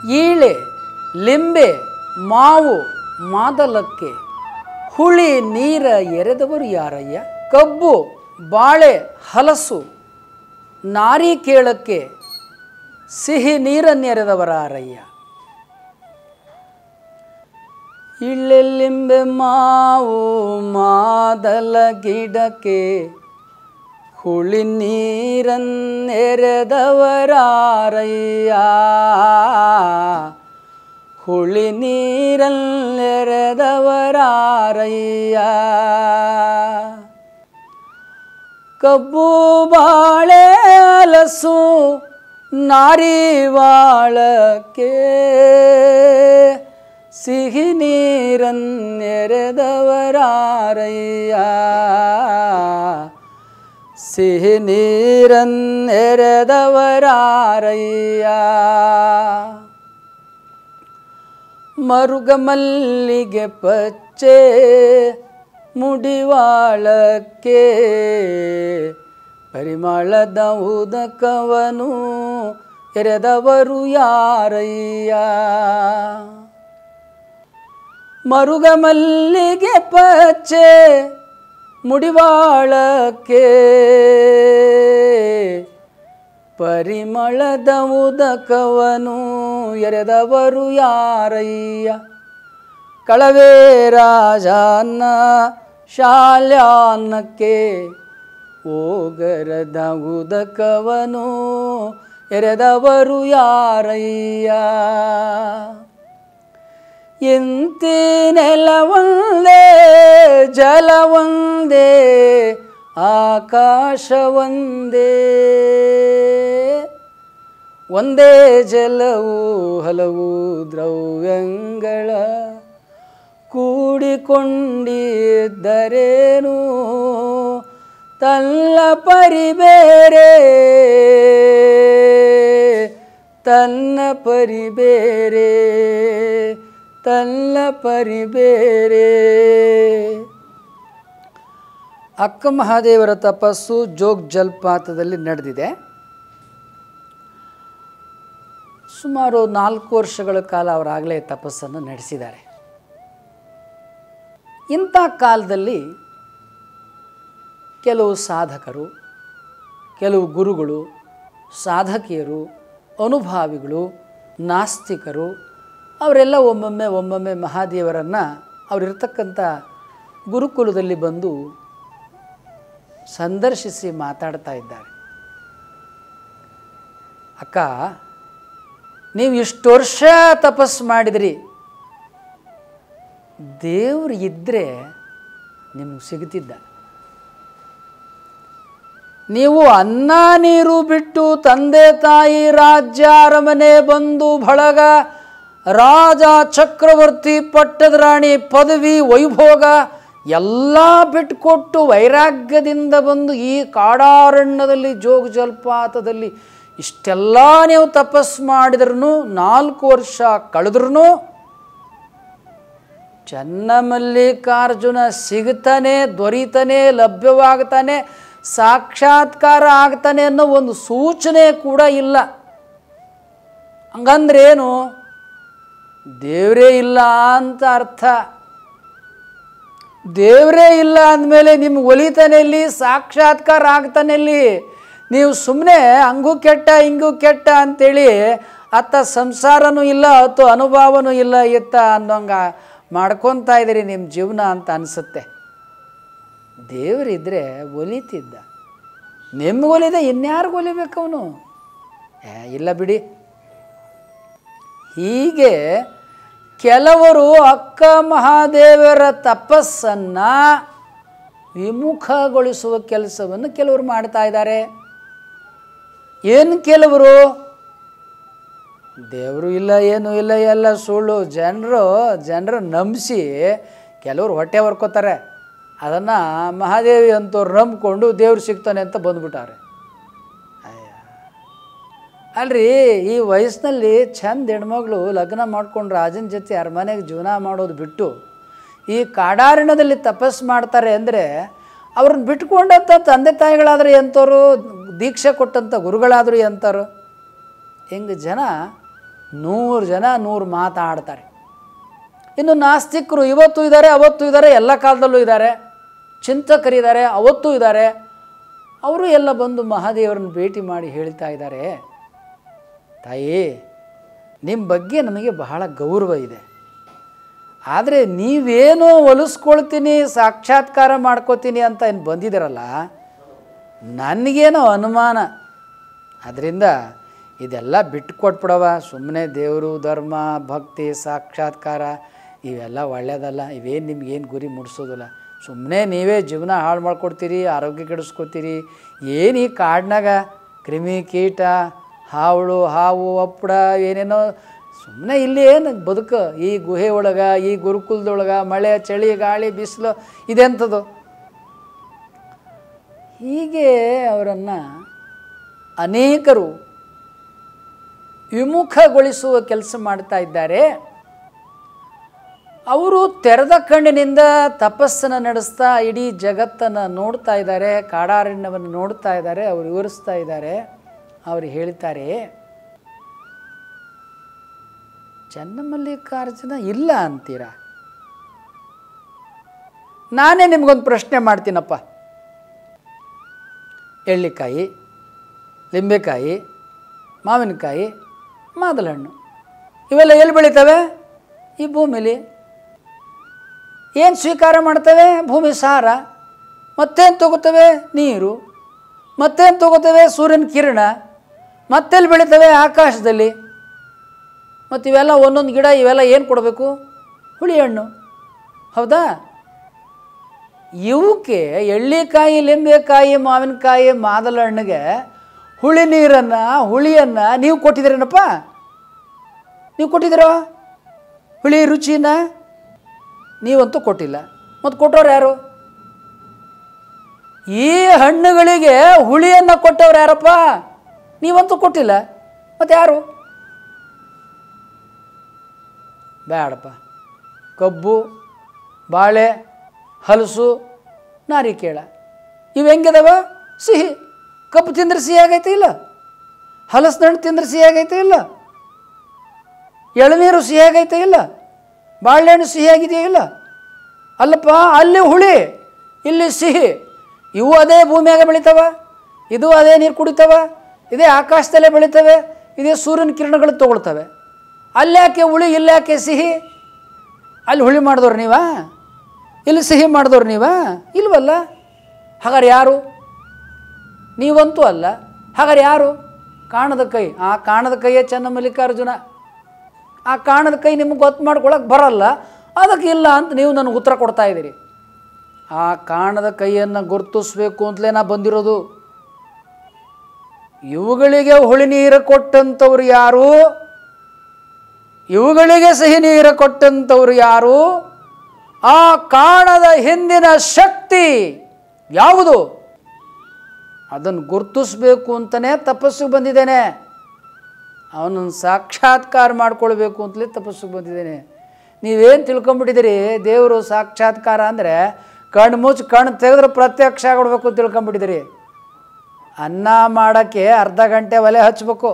ಈಳೆ ಲಿಂಬೆ ಮಾವು ಮಾದಲಕ್ಕೆ ಹುಳಿ ನೀರ ಎರೆದವರು ಯಾರಯ್ಯ ಕಬ್ಬು ಬಾಳೆ ಹಲಸು ನಾರಿಕೇಳಕ್ಕೆ ಸಿಹಿ ನೀರನ್ನೆರೆದವರಾರಯ್ಯ ಇಳ್ಳೆಲ್ಲಿಂಬೆ ಮಾವು ಮಾದಲ ಗಿಡಕ್ಕೆ ಹುಳಿ ನೀರನ್ನೆರೆದವರಾರಯ್ಯ ಹುಳಿ ನೀರನ್ನೆರೆದವರಾರಯ್ಯ ಕಬ್ಬು ಬಾಳೆ ಹಲಸು ನಾರಿವಾಳಕ್ಕೆ ಸಿಹಿ ನೀರನ್ನೆರೆದವರಾರಯ್ಯ ಸಿಹಿ ನೀರನ್ನೆರೆದವರಾರಯ್ಯ ಮರುಗ ಮಲ್ಲಿಗೆ ಪಚ್ಚೆ ಮುಡಿವಾಳಕ್ಕೆ ಪರಿಮಳದ ಉದಕವನು ಎರೆದವರು ಯಾರಯ್ಯ ಮರುಗ ಮಲ್ಲಿಗೆ ಪಚ್ಚೆ ಮುಡಿವಾಳಕ್ಕೆ ಪರಿಮಳದ ಉದಕವನು ಎರೆದವರು ಯಾರಯ್ಯ ಕಳವೆ ರಾಜನ ಶಾಲ್ಯಾನ್ನಕ್ಕೆ ಓಗರದ ಉದಕವನು ಎರೆದವರು ಯಾರಯ್ಯ ಇಂತಿ ನೆಲವೊಂದೇ ಜಲವೊಂದೇ ಆಕಾಶವೊಂದೇ ಒಂದೇ ಜಲವು ಹಲವು ದ್ರವ್ಯಗಳ ಕೂಡಿಕೊಂಡಿದ್ದರೇನು ತನ್ನ ಪರಿಬೇರೆ ತನ್ನ ಪರಿಬೇರೆ ತನ್ನ ಪರಿಬೇರೆ ಅಕ್ಕ ಮಹಾದೇವರ ತಪಸ್ಸು ಜೋಗ್ ಜಲಪಾತದಲ್ಲಿ ನಡೆದಿದೆ ಸುಮಾರು ನಾಲ್ಕು ವರ್ಷಗಳ ಕಾಲ ಅವರಾಗಲೇ ತಪಸ್ಸನ್ನು ನಡೆಸಿದ್ದಾರೆ ಇಂಥ ಕಾಲದಲ್ಲಿ ಕೆಲವು ಸಾಧಕರು ಕೆಲವು ಗುರುಗಳು ಸಾಧಕಿಯರು ಅನುಭಾವಿಗಳು ನಾಸ್ತಿಕರು ಅವರೆಲ್ಲ ಒಮ್ಮೊಮ್ಮೆ ಒಮ್ಮೊಮ್ಮೆ ಮಹಾದೇವರನ್ನು ಅವರಿರ್ತಕ್ಕಂಥ ಗುರುಕುಲದಲ್ಲಿ ಬಂದು ಸಂದರ್ಶಿಸಿ ಮಾತಾಡ್ತಾ ಇದ್ದಾರೆ ಅಕ್ಕ ನೀವು ಇಷ್ಟು ವರ್ಷ ತಪಸ್ಸು ಮಾಡಿದ್ರಿ ದೇವ್ರು ಇದ್ದರೆ ನಿಮ್ಗೆ ಸಿಗ್ತಿದ್ದ ನೀವು ಅನ್ನ ನೀರು ಬಿಟ್ಟು ತಂದೆ ತಾಯಿ ರಾಜ್ಯ ಅರಮನೆ ಬಂದು ಬಳಗ ರಾಜ ಚಕ್ರವರ್ತಿ ಪಟ್ಟದ ರಾಣಿ ಪದವಿ ವೈಭೋಗ ಎಲ್ಲ ಬಿಟ್ಕೊಟ್ಟು ವೈರಾಗ್ಯದಿಂದ ಬಂದು ಈ ಕಾಡಾರಣ್ಯದಲ್ಲಿ ಜೋಗ ಜಲಪಾತದಲ್ಲಿ ಇಷ್ಟೆಲ್ಲ ನೀವು ತಪಸ್ಸು ಮಾಡಿದ್ರೂ ನಾಲ್ಕು ವರ್ಷ ಕಳೆದ್ರೂ ಚನ್ನಮಲ್ಲಿಕಾರ್ಜುನ ಸಿಗ್ತಾನೆ ದೊರೀತಾನೆ ಲಭ್ಯವಾಗ್ತಾನೆ ಸಾಕ್ಷಾತ್ಕಾರ ಆಗ್ತಾನೆ ಅನ್ನೋ ಒಂದು ಸೂಚನೆ ಕೂಡ ಇಲ್ಲ ಹಂಗಂದ್ರೇನು ದೇವರೇ ಇಲ್ಲ ಅಂತ ಅರ್ಥ ದೇವರೇ ಇಲ್ಲ ಅಂದಮೇಲೆ ನಿಮ್ಗೆ ಒಲಿತಾನೆ ಇಲ್ಲಿ ಸಾಕ್ಷಾತ್ಕಾರ ಆಗ್ತಾನೆ ಇಲ್ಲಿ ನೀವು ಸುಮ್ಮನೆ ಹಂಗೂ ಕೆಟ್ಟ ಹಿಂಗೂ ಕೆಟ್ಟ ಅಂತೇಳಿ ಅತ್ತ ಸಂಸಾರನೂ ಇಲ್ಲ ಅತ್ತು ಅನುಭವನೂ ಇಲ್ಲ ಇತ್ತ ಅನ್ನೋಂಗ ಮಾಡ್ಕೊತಾ ಇದ್ದೀರಿ ನಿಮ್ಮ ಜೀವನ ಅಂತ ಅನಿಸುತ್ತೆ ದೇವರಿದ್ದರೆ ಒಲಿತಿದ್ದ ನಿಮ್ಗೆ ಒಲಿದ ಇನ್ಯಾರಿಗೂ ಒಲಿಬೇಕು ಅವನು ಏ ಇಲ್ಲ ಬಿಡಿ ಹೀಗೆ ಕೆಲವರು ಅಕ್ಕ ಮಹಾದೇವರ ತಪಸ್ಸನ್ನು ವಿಮುಖಗೊಳಿಸುವ ಕೆಲಸವನ್ನು ಕೆಲವರು ಮಾಡ್ತಾ ಇದ್ದಾರೆ ಏನು ಕೆಲವರು ದೇವರು ಇಲ್ಲ ಏನು ಇಲ್ಲ ಎಲ್ಲ ಸುಳ್ಳು ಜನರು ಜನರು ನಂಬಿಸಿ ಕೆಲವರು ಹೊಟ್ಟೆ ಹೊರ್ಕೋತಾರೆ ಅದನ್ನು ಮಹಾದೇವಿ ಅಂತವ್ರು ನಂಬಿಕೊಂಡು ದೇವ್ರು ಸಿಗ್ತಾನೆ ಅಂತ ಬಂದ್ಬಿಟ್ಟಾರೆ ಅಯ್ಯ ಅಲ್ರಿ ಈ ವಯಸ್ಸಿನಲ್ಲಿ ಚಂದ ಹೆಣ್ಮಗಳು ಲಗ್ನ ಮಾಡ್ಕೊಂಡು ರಾಜನ ಜೊತೆ ಅರಮನೆಗೆ ಜೀವನ ಮಾಡೋದು ಬಿಟ್ಟು ಈ ಕಾಡಾರಣ್ಯದಲ್ಲಿ ತಪಸ್ಸು ಮಾಡ್ತಾರೆ ಅಂದರೆ ಅವ್ರನ್ನ ಬಿಟ್ಕೊಂಡಂಥ ತಂದೆ ತಾಯಿಗಳಾದ್ರೆ ಎಂಥವ್ರು ದೀಕ್ಷೆ ಕೊಟ್ಟಂಥ ಗುರುಗಳಾದರೂ ಎಂಥವ್ರು ಹಿಂಗೆ ಜನ ನೂರು ಜನ ನೂರು ಮಾತಾಡ್ತಾರೆ ಇನ್ನು ನಾಸ್ತಿಕರು ಇವತ್ತು ಇದ್ದಾರೆ ಅವತ್ತು ಇದ್ದಾರೆ ಎಲ್ಲ ಕಾಲದಲ್ಲೂ ಇದ್ದಾರೆ ಚಿಂತಕರಿದ್ದಾರೆ ಅವತ್ತೂ ಇದ್ದಾರೆ ಅವರು ಎಲ್ಲ ಬಂದು ಮಹಾದೇವರನ್ನು ಭೇಟಿ ಮಾಡಿ ಹೇಳ್ತಾ ಇದ್ದಾರೆ ತಾಯಿ ನಿಮ್ಮ ಬಗ್ಗೆ ನಮಗೆ ಬಹಳ ಗೌರವ ಇದೆ ಆದರೆ ನೀವೇನೋ ಒಲಿಸ್ಕೊಳ್ತೀನಿ ಸಾಕ್ಷಾತ್ಕಾರ ಮಾಡ್ಕೋತೀನಿ ಅಂತ ಏನು ಬಂದಿದ್ದೀರಲ್ಲ ನನಗೇನೋ ಅನುಮಾನ ಅದರಿಂದ ಇದೆಲ್ಲ ಬಿಟ್ಟು ಕೊಟ್ಬಿಡವ ಸುಮ್ಮನೆ ದೇವರು ಧರ್ಮ ಭಕ್ತಿ ಸಾಕ್ಷಾತ್ಕಾರ ಇವೆಲ್ಲ ಒಳ್ಳೆಯದಲ್ಲ ಇವೇನು ನಿಮ್ಗೇನು ಗುರಿ ಮುಡ್ಸೋದಿಲ್ಲ ಸುಮ್ಮನೆ ನೀವೇ ಜೀವನ ಹಾಳು ಮಾಡ್ಕೊಡ್ತೀರಿ ಆರೋಗ್ಯ ಕೆಡಿಸ್ಕೊತೀರಿ ಏನು ಈ ಕಾಡಿನಾಗ ಕ್ರಿಮಿ ಕೀಟ ಹಾವಳು ಹಾವು ಅಪ್ಪಡ ಏನೇನೋ ಸುಮ್ಮನೆ ಇಲ್ಲಿ ಏನು ಬದುಕು ಈ ಗುಹೆ ಒಳಗೆ ಈ ಗುರುಕುಲದೊಳಗೆ ಮಳೆ ಚಳಿ ಗಾಳಿ ಬಿಸಿಲು ಇದೆಂಥದ್ದು ಹೀಗೆ ಅವರನ್ನು ಅನೇಕರು ವಿಮುಖಗೊಳಿಸುವ ಕೆಲಸ ಮಾಡ್ತಾ ಇದ್ದಾರೆ ಅವರು ತೆರೆದ ಕಣ್ಣಿನಿಂದ ತಪಸ್ಸನ್ನು ನಡೆಸ್ತಾ ಇಡೀ ಜಗತ್ತನ್ನು ನೋಡ್ತಾ ಇದ್ದಾರೆ ಕಾಡಾರಣ್ಯವನ್ನು ನೋಡ್ತಾ ಇದ್ದಾರೆ ಅವರು ವಿವರಿಸ್ತಾ ಇದ್ದಾರೆ ಅವರು ಹೇಳ್ತಾರೆ ಚನ್ನಮಲ್ಲಿಕಾರ್ಜುನ ಇಲ್ಲ ಅಂತೀರಾ ನಾನೇ ನಿಮಗೊಂದು ಪ್ರಶ್ನೆ ಮಾಡ್ತೀನಪ್ಪ ಎಳ್ಳಿಕಾಯಿ ಲಿಂಬೆಕಾಯಿ ಮಾವಿನಕಾಯಿ ಮಾದಲಹಣ್ಣು ಇವೆಲ್ಲ ಎಲ್ಲಿ ಬೆಳಿತವೆ ಈ ಭೂಮಿಲಿ ಏನು ಸ್ವೀಕಾರ ಮಾಡ್ತವೆ ಭೂಮಿ ಸಾರ ಮತ್ತೇನು ತಗೋತವೆ ನೀರು ಮತ್ತೇನು ತಗೋತವೆ ಸೂರ್ಯನ ಕಿರಣ ಮತ್ತೆಲ್ಲಿ ಬೆಳಿತವೆ ಆಕಾಶದಲ್ಲಿ ಮತ್ತು ಇವೆಲ್ಲ ಒಂದೊಂದು ಗಿಡ ಇವೆಲ್ಲ ಏನು ಕೊಡಬೇಕು ಹುಳಿ ಹಣ್ಣು ಹೌದಾ ಇವಕ್ಕೆ ಎಳ್ಳಿಕಾಯಿ ಲಿಂಬೆಕಾಯಿ ಮಾವಿನಕಾಯಿ ಮಾದಲಹಣ್ಣಿಗೆ ಹುಳಿ ನೀರನ್ನು ಹುಳಿಯನ್ನು ನೀವು ಕೊಟ್ಟಿದ್ದೀರೇನಪ್ಪ ನೀವು ಕೊಟ್ಟಿದ್ದೀರೋ ಹುಳಿ ರುಚಿನ ನೀವಂತೂ ಕೊಟ್ಟಿಲ್ಲ ಮತ್ತು ಕೊಟ್ಟವ್ರು ಯಾರು ಈ ಹಣ್ಣುಗಳಿಗೆ ಹುಳಿಯನ್ನು ಕೊಟ್ಟವ್ರು ಯಾರಪ್ಪ ನೀವಂತೂ ಕೊಟ್ಟಿಲ್ಲ ಮತ್ತು ಯಾರು ಬೇಡಪ್ಪ ಕಬ್ಬು ಬಾಳೆ ಹಲಸು ನಾರಿಕೇಳ ಇವು ಹೆಂಗಿದಾವ ಸಿಹಿ ಕಬ್ಬು ತಿಂದ್ರೆ ಸಿಹಿ ಆಗೈತೆ ಇಲ್ಲ ಹಲಸಿನ ಹಣ್ಣು ತಿಂದ್ರೆ ಸಿಹಿ ಆಗೈತೆ ಇಲ್ಲ ಎಳನೀರು ಸಿಹಿ ಆಗೈತೆ ಇಲ್ಲ ಬಾಳೆಹಣ್ಣು ಸಿಹಿ ಆಗಿದೆಯಾ ಇಲ್ಲ ಅಲ್ಲಪ್ಪ ಅಲ್ಲಿ ಹುಳಿ ಇಲ್ಲಿ ಸಿಹಿ ಇವು ಅದೇ ಭೂಮಿಯಾಗ ಬೆಳಿತಾವ ಇದು ಅದೇ ನೀರು ಕುಡಿತಾವ ಇದೇ ಆಕಾಶದಲ್ಲೇ ಬೆಳಿತವೆ ಇದೇ ಸೂರ್ಯನ ಕಿರಣಗಳು ತಗೊಳ್ತವೆ ಅಲ್ಯಾಕೆ ಹುಳಿ ಇಲ್ಯಾಕೆ ಸಿಹಿ ಅಲ್ಲಿ ಹುಳಿ ಮಾಡಿದವ್ರು ನೀವಾ ಇಲ್ಲಿ ಸಿಹಿ ಮಾಡಿದವ್ರು ನೀವಾ ಇಲ್ವಲ್ಲ ಹಾಗಾದ್ರೆ ಯಾರು ನೀವಂತೂ ಅಲ್ಲ ಹಾಗಾದ್ರೆ ಯಾರು ಕಾಣದ ಕೈ ಆ ಕಾಣದ ಕೈಯೇ ಚನ್ನಮಲ್ಲಿಕಾರ್ಜುನ ಆ ಕಾಣದ ಕೈ ನಿಮಗೆ ಗೊತ್ತು ಮಾಡ್ಕೊಳಕ್ಕೆ ಬರಲ್ಲ ಅದಕ್ಕೆ ಇಲ್ಲ ಅಂತ ನೀವು ನನಗೆ ಉತ್ತರ ಕೊಡ್ತಾ ಇದ್ದೀರಿ ಆ ಕಾಣದ ಕೈಯನ್ನು ಗುರುತಿಸ್ಬೇಕು ಅಂತಲೇ ನಾ ಬಂದಿರೋದು ಇವುಗಳಿಗೆ ಹುಳಿ ನೀರು ಕೊಟ್ಟಂಥವ್ರು ಯಾರು ಇವುಗಳಿಗೆ ಸಿಹಿ ನೀರು ಕೊಟ್ಟಂಥವ್ರು ಯಾರು ಆ ಕಾಣದ ಹಿಂದಿನ ಶಕ್ತಿ ಯಾವುದು ಅದನ್ನು ಗುರುತಿಸ್ಬೇಕು ಅಂತಲೇ ತಪಸ್ಸಿಗೆ ಬಂದಿದ್ದೇನೆ ಅವನನ್ನು ಸಾಕ್ಷಾತ್ಕಾರ ಮಾಡ್ಕೊಳ್ಬೇಕು ಅಂತಲೇ ತಪಸ್ಸಿಗೆ ಬಂದಿದ್ದೇನೆ ನೀವೇನು ತಿಳ್ಕೊಂಬಿಟ್ಟಿದ್ದೀರಿ ದೇವರು ಸಾಕ್ಷಾತ್ಕಾರ ಅಂದರೆ ಕಣ್ಣು ಮುಚ್ಚಿ ಕಣ್ಣು ತೆಗೆದ್ರೆ ಪ್ರತ್ಯಕ್ಷ ಆಗ್ಬಿಡ್ಬೇಕು ಅಂತ ತಿಳ್ಕೊಂಬಿಟ್ಟಿದ್ದೀರಿ ಅನ್ನ ಮಾಡೋಕ್ಕೆ ಅರ್ಧ ಗಂಟೆ ಒಲೆ ಹಚ್ಬೇಕು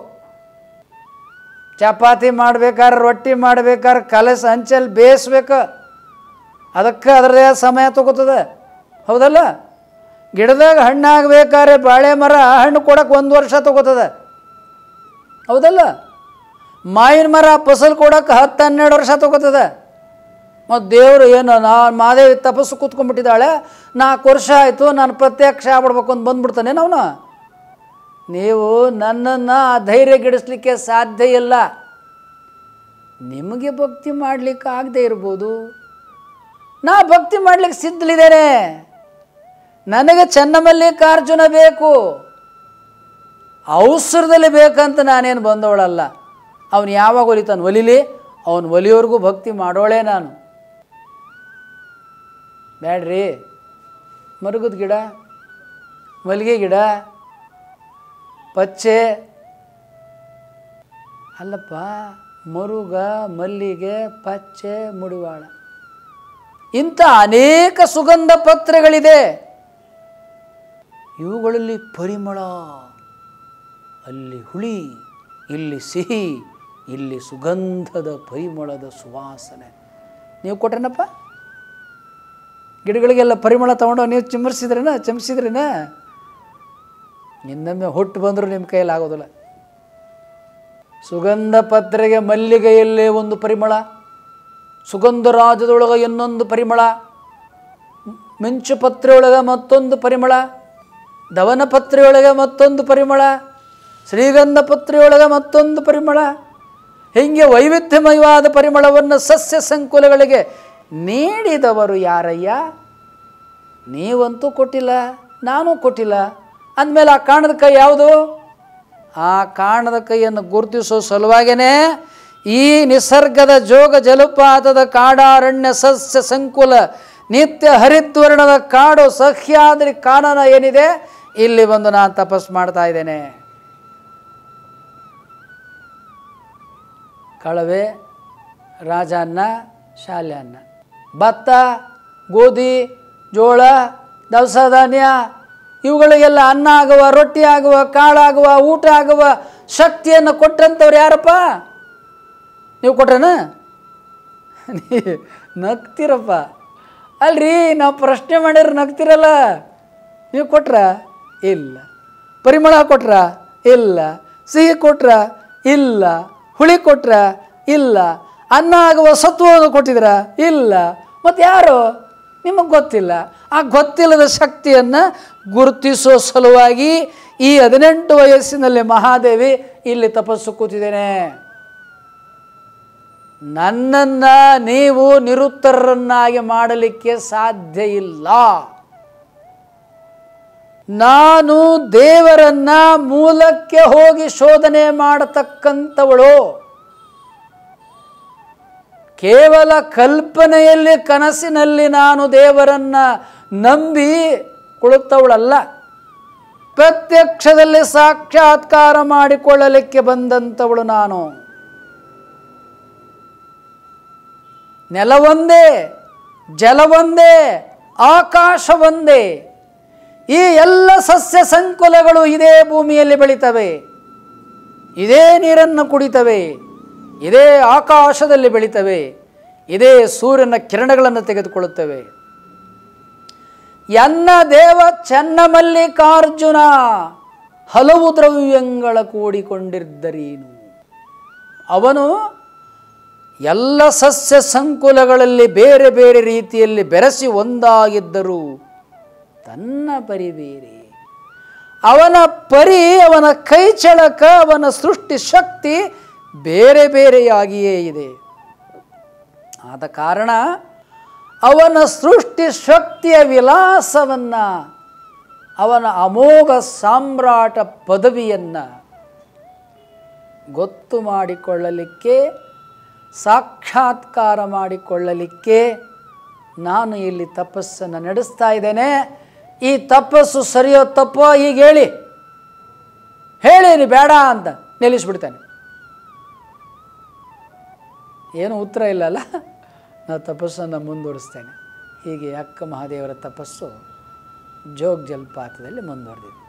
ಚಪಾತಿ ಮಾಡ್ಬೇಕಾದ್ರೆ ರೊಟ್ಟಿ ಮಾಡ್ಬೇಕಾದ್ರೆ ಕಲಸ ಹಂಚಲ್ಲಿ ಬೇಯಿಸ್ಬೇಕು ಅದಕ್ಕೆ ಅದರದೇ ಸಮಯ ತಗೋತದೆ ಹೌದಲ್ಲ ಗಿಡದಾಗ ಹಣ್ಣಾಗಬೇಕಾದ್ರೆ ಬಾಳೆ ಮರ ಹಣ್ಣು ಕೊಡೋಕೆ ಒಂದು ವರ್ಷ ತಗೋತದೆ ಹೌದಲ್ಲ ಮಾವಿನ ಮರ ಫಸಲು ಕೊಡೋಕೆ ಹತ್ತು ಹನ್ನೆರಡು ವರ್ಷ ತಗೋತದೆ ಮತ್ತು ದೇವರು ಏನು ನಾ ಮಾದೇವಿ ತಪಸ್ಸು ಕೂತ್ಕೊಂಡ್ಬಿಟ್ಟಿದ್ದಾಳೆ ನಾಲ್ಕು ವರ್ಷ ಆಯಿತು ನಾನು ಪ್ರತ್ಯಕ್ಷ ಆಗ್ಬಿಡ್ಬೇಕು ಅಂತ ಬಂದ್ಬಿಡ್ತಾನೆ ಅವನು ನೀವು ನನ್ನನ್ನು ಧೈರ್ಯಗಿಡಿಸ್ಲಿಕ್ಕೆ ಸಾಧ್ಯ ಇಲ್ಲ ನಿಮಗೆ ಭಕ್ತಿ ಮಾಡಲಿಕ್ಕೆ ಆಗದೆ ಇರ್ಬೋದು ನಾ ಭಕ್ತಿ ಮಾಡಲಿಕ್ಕೆ ಸಿದ್ಧಲಿದ್ದೇನೆ ನನಗೆ ಚನ್ನಮಲ್ಲಿಕಾರ್ಜುನ ಬೇಕು ಅವಸರದಲ್ಲಿ ಬೇಕಂತ ನಾನೇನು ಬಂದವಳಲ್ಲ ಅವನು ಯಾವಾಗ ಒಲಿತಾನೆ ಒಲಿಲಿ ಅವನು ಒಲಿಯೋರ್ಗೂ ಭಕ್ತಿ ಮಾಡೋಳೆ ನಾನು ಬ್ಯಾಡ್ರಿ ಮರುಗದ ಗಿಡ ಮಲ್ಲಿಗೆ ಗಿಡ ಪಚ್ಚೆ ಅಲ್ಲಪ್ಪ ಮರುಗ ಮಲ್ಲಿಗೆ ಪಚ್ಚೆ ಮುಡಿವಾಳ ಇಂಥ ಅನೇಕ ಸುಗಂಧ ಪತ್ರೆಗಳಿದೆ ಇವುಗಳಲ್ಲಿ ಪರಿಮಳ ಅಲ್ಲಿ ಹುಳಿ ಇಲ್ಲಿ ಸಿಹಿ ಇಲ್ಲಿ ಸುಗಂಧದ ಪರಿಮಳದ ಸುವಾಸನೆ ನೀವು ಕೊಟ್ರೇನಪ್ಪ ಗಿಡಗಳಿಗೆಲ್ಲ ಪರಿಮಳ ತೊಗೊಂಡು ನೀವು ಚಿಮ್ಮರಿಸಿದ್ರೇನ ಚಮಸಿದ್ರೇನ ಇನ್ನೊಮ್ಮೆ ಹುಟ್ಟು ಬಂದರೂ ನಿಮ್ಮ ಕೈಯಲ್ಲಿ ಆಗೋದಿಲ್ಲ ಸುಗಂಧ ಪತ್ರೆಗೆ ಮಲ್ಲಿಗೆಯಲ್ಲೇ ಒಂದು ಪರಿಮಳ ಸುಗಂಧ ರಾಜದೊಳಗೆ ಇನ್ನೊಂದು ಪರಿಮಳ ಮಿಂಚು ಪತ್ರೆಯೊಳಗೆ ಮತ್ತೊಂದು ಪರಿಮಳ ದವನ ಪತ್ರೆಯೊಳಗೆ ಮತ್ತೊಂದು ಪರಿಮಳ ಶ್ರೀಗಂಧ ಪತ್ರೆಯೊಳಗೆ ಮತ್ತೊಂದು ಪರಿಮಳ ಹೀಗೆ ವೈವಿಧ್ಯಮಯವಾದ ಪರಿಮಳವನ್ನು ಸಸ್ಯ ಸಂಕುಲಗಳಿಗೆ ನೀಡಿದವರು ಯಾರಯ್ಯ ನೀವಂತೂ ಕೊಟ್ಟಿಲ್ಲ ನಾನು ಕೊಟ್ಟಿಲ್ಲ ಅಂದಮೇಲೆ ಆ ಕಾಣದ ಕೈ ಯಾವುದು ಆ ಕಾಣದ ಕೈಯನ್ನು ಗುರುತಿಸೋ ಸಲುವಾಗೇ ಈ ನಿಸರ್ಗದ ಜೋಗ ಜಲಪಾತದ ಕಾಡಾರಣ್ಯ ಸಸ್ಯ ಸಂಕುಲ ನಿತ್ಯ ಹರಿದ್ವರ್ಣದ ಕಾಡು ಸಹ್ಯಾದ್ರಿ ಕಾನನ ಏನಿದೆ ಇಲ್ಲಿ ಬಂದು ನಾನು ತಪಸ್ ಮಾಡ್ತಾ ಇದ್ದೇನೆ ಕಳವೆ ರಾಜಾನ್ನ ಶಾಲ್ಯಾನ್ನ ಭತ್ತ ಗೋಧಿ ಜೋಳ ದವಸ ಧಾನ್ಯ ಇವುಗಳಿಗೆಲ್ಲ ಅನ್ನ ಆಗುವ ರೊಟ್ಟಿ ಆಗುವ ಕಾಳಾಗುವ ಊಟ ಆಗುವ ಶಕ್ತಿಯನ್ನು ಕೊಟ್ಟಂಥವ್ರು ಯಾರಪ್ಪ ನೀವು ಕೊಟ್ರೇನ ನೀ ನಗ್ತಿರಪ್ಪ ಅಲ್ರಿ ನಾವು ಪ್ರಶ್ನೆ ಮಾಡಿದ್ರೆ ನಗ್ತಿರಲ್ಲ ನೀವು ಕೊಟ್ರ ಇಲ್ಲ ಪರಿಮಳ ಕೊಟ್ರ ಇಲ್ಲ ಸಿಹಿ ಕೊಟ್ರ ಇಲ್ಲ ಹುಳಿ ಕೊಟ್ರ ಇಲ್ಲ ಅನ್ನ ಆಗುವ ಸತ್ವವನ್ನು ಕೊಟ್ಟಿದ್ರ ಇಲ್ಲ ಮತ್ತು ಯಾರು ನಿಮಗೆ ಗೊತ್ತಿಲ್ಲ ಆ ಗೊತ್ತಿಲ್ಲದ ಶಕ್ತಿಯನ್ನು ಗುರುತಿಸೋ ಸಲುವಾಗಿ ಈ ಹದಿನೆಂಟು ವಯಸ್ಸಿನಲ್ಲಿ ಮಹಾದೇವಿ ಇಲ್ಲಿ ತಪಸ್ಸು ಕೂತಿದ್ದೇನೆ ನನ್ನನ್ನು ನೀವು ನಿರುತ್ತರರನ್ನಾಗಿ ಮಾಡಲಿಕ್ಕೆ ಸಾಧ್ಯ ಇಲ್ಲ ನಾನು ದೇವರನ್ನ ಮೂಲಕ್ಕೆ ಹೋಗಿ ಶೋಧನೆ ಮಾಡತಕ್ಕಂಥವಳು ಕೇವಲ ಕಲ್ಪನೆಯಲ್ಲಿ ಕನಸಿನಲ್ಲಿ ನಾನು ದೇವರನ್ನ ನಂಬಿ ಕುಳಿತವಳಲ್ಲ ಪ್ರತ್ಯಕ್ಷದಲ್ಲಿ ಸಾಕ್ಷಾತ್ಕಾರ ಮಾಡಿಕೊಳ್ಳಲಿಕ್ಕೆ ಬಂದಂಥವಳು ನಾನು ನೆಲವೊಂದೇ ಜಲವೊಂದೇ ಆಕಾಶವೊಂದೇ ಈ ಎಲ್ಲ ಸಸ್ಯ ಸಂಕುಲಗಳು ಇದೇ ಭೂಮಿಯಲ್ಲಿ ಬೆಳಿತವೆ ಇದೇ ನೀರನ್ನು ಕುಡಿತವೆ ಇದೇ ಆಕಾಶದಲ್ಲಿ ಬೆಳಿತವೆ ಇದೇ ಸೂರ್ಯನ ಕಿರಣಗಳನ್ನು ತೆಗೆದುಕೊಳ್ಳುತ್ತವೆ ಎನ್ನ ದೇವ ಚನ್ನಮಲ್ಲಿಕಾರ್ಜುನ ಹಲವು ದ್ರವ್ಯಗಳ ಕೂಡಿಕೊಂಡಿದ್ದರೇನು ಅವನು ಎಲ್ಲ ಸಸ್ಯ ಸಂಕುಲಗಳಲ್ಲಿ ಬೇರೆ ಬೇರೆ ರೀತಿಯಲ್ಲಿ ಬೆರೆಸಿ ಒಂದಾಗಿದ್ದರು ತನ್ನ ಪರಿ ಬೇರೆ ಅವನ ಪರಿ ಅವನ ಕೈಚಳಕ ಅವನ ಸೃಷ್ಟಿ ಶಕ್ತಿ ಬೇರೆ ಬೇರೆಯಾಗಿಯೇ ಇದೆ ಆದ ಕಾರಣ ಅವನ ಸೃಷ್ಟಿ ಶಕ್ತಿಯ ವಿಲಾಸವನ್ನು ಅವನ ಅಮೋಘ ಸಾಮ್ರಾಟ ಪದವಿಯನ್ನು ಗೊತ್ತು ಮಾಡಿಕೊಳ್ಳಲಿಕ್ಕೆ ಸಾಕ್ಷಾತ್ಕಾರ ಮಾಡಿಕೊಳ್ಳಲಿಕ್ಕೆ ನಾನು ಇಲ್ಲಿ ತಪಸ್ಸನ್ನು ನಡೆಸ್ತಾ ಇದ್ದೇನೆ ಈ ತಪಸ್ಸು ಸರಿಯೋ ತಪ್ಪೋ ಈಗ ಹೇಳಿ ಹೇಳೀನಿ ಬೇಡ ಅಂತ ನಿಲ್ಲಿಸ್ಬಿಡ್ತೇನೆ ಏನು ಉತ್ತರ ಇಲ್ಲಲ್ಲ ನಾನು ತಪಸ್ಸನ್ನು ಮುಂದುವರಿಸ್ತೇನೆ ಹೀಗೆ ಅಕ್ಕ ಮಹಾದೇವರ ತಪಸ್ಸು ಜೋಗ್ ಜಲಪಾತದಲ್ಲಿ ಮುಂದುವರೆದಿದೆ